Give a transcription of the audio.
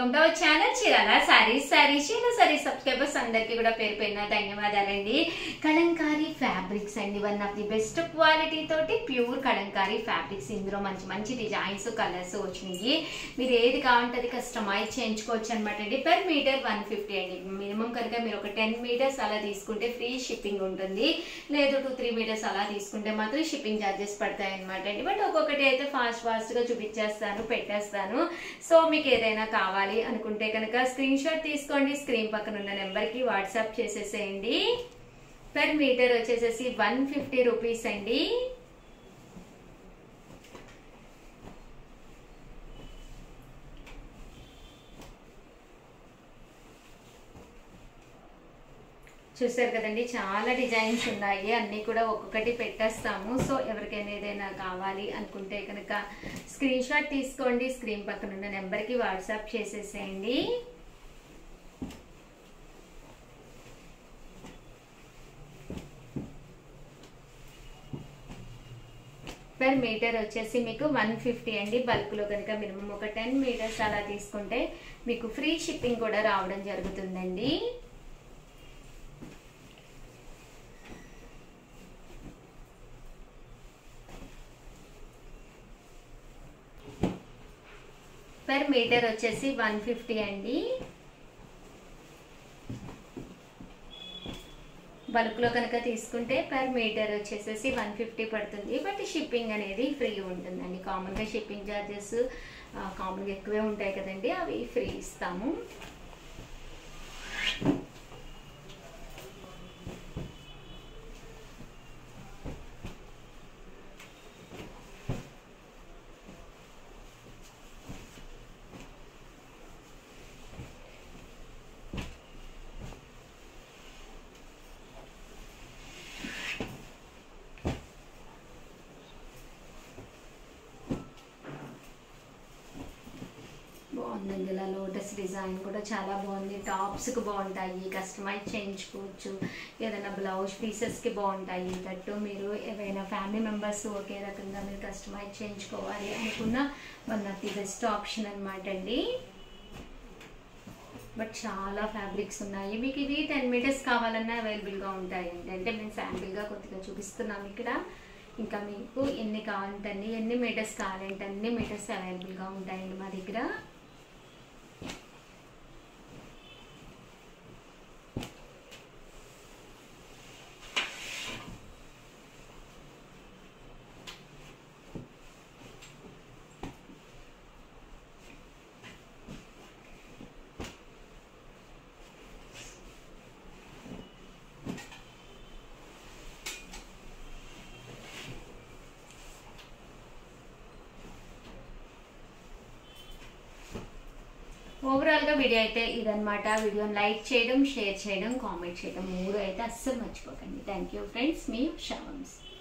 welcome to our channel Chirala sarees sarees చీర sarees subscribers అందరికీ కూడా పేరు పేరున ధన్యవాదాలండి కలంకారీ ఫ్యాబ్రిక్స్ అండి one of the best quality తోటి ప్యూర్ కలంకారీ ఫ్యాబ్రిక్స్ ఇందులో మంచి మంచి డిజైన్స్ కలర్స్ వచ్చినాయి మీరు ఏది కావాలంటే అది కస్టమైజ్ చేయించుకోవచ్చు అనమాట అండి పర్ మీటర్ వన్ ఫిఫ్టీ అండి మినిమం కనుక మీరు ఒక టెన్ మీటర్స్ అలా తీసుకుంటే ఫ్రీ షిప్పింగ్ ఉంటుంది లేదు టూ త్రీ మీటర్స్ అలా తీసుకుంటే మాత్రం షిప్పింగ్ ఛార్జెస్ పడతాయి అనమాట అండి బట్ ఒక్కొక్కటి అయితే ఫాస్ట్ ఫాస్ట్ గా చూపించేస్తాను పెట్టేస్తాను సో మీకు ఏదైనా కావాలి అనుకుంటే కనుక స్క్రీన్ షాట్ తీసుకోండి స్క్రీన్ పక్కన ఉన్న నెంబర్ కి వాట్సాప్ చేసేసేయండి పర్ మీటర్ వచ్చేసేసి వన్ ఫిఫ్టీ రూపీస్ అండి చూసారు కదండి చాలా డిజైన్స్ ఉన్నాయి అన్నీ కూడా ఒక్కొక్కటి పెట్టేస్తాము సో ఎవరికైనా ఏదైనా కావాలి అనుకుంటే కనుక స్క్రీన్ షాట్ తీసుకోండి స్క్రీన్ పక్కన ఉన్న నెంబర్కి వాట్సాప్ చేసేసేయండి పర్ మీటర్ వచ్చేసి మీకు వన్ ఫిఫ్టీ అండి బల్క్లో కనుక మినిమం ఒక టెన్ మీటర్స్ అలా తీసుకుంటే మీకు ఫ్రీ షిప్పింగ్ కూడా రావడం జరుగుతుందండి పర్ మీటర్ వచ్చేసి వన్ ఫిఫ్టీ అండి బల్క్లో కనుక తీసుకుంటే పర్ మీటర్ వచ్చేసేసి వన్ ఫిఫ్టీ పడుతుంది బట్ షిప్పింగ్ అనేది ఫ్రీ ఉంటుందండి కామన్గా షిప్పింగ్ ఛార్జెస్ కామన్గా ఎక్కువే ఉంటాయి కదండి అవి ఫ్రీ ఇస్తాము బాగుందండి ఇలా లోటస్ డిజైన్ కూడా చాలా బాగుంది టాప్స్కి బాగుంటాయి కస్టమైజ్ చేయించుకోవచ్చు ఏదైనా బ్లౌజ్ పీసెస్కి బాగుంటాయి దట్టు మీరు ఏవైనా ఫ్యామిలీ మెంబర్స్ ఒకే రకంగా మీరు కస్టమైజ్ చేయించుకోవాలి అనుకున్న one of the best option అనమాట అండి బట్ చాలా ఫ్యాబ్రిక్స్ ఉన్నాయి మీకు ఇవి టెన్ మీటర్స్ కావాలన్నా అవైలబుల్గా ఉంటాయి అంటే మేము శాంపిల్గా కొద్దిగా చూపిస్తున్నాం ఇక్కడ ఇంకా మీకు ఎన్ని కావాలంటే అన్ని ఎన్ని మీటర్స్ కావాలంటే అన్ని మీటర్స్ అవైలబుల్గా ఉంటాయండి మా దగ్గర ఓవరాల్గా వీడియో అయితే ఇదనమాట వీడియోని లైక్ చేయడం షేర్ చేయడం కామెంట్ చేయడం మూడు అయితే అస్సలు మర్చిపోకండి థ్యాంక్ యూ ఫ్రెండ్స్ మీ షావమ్స్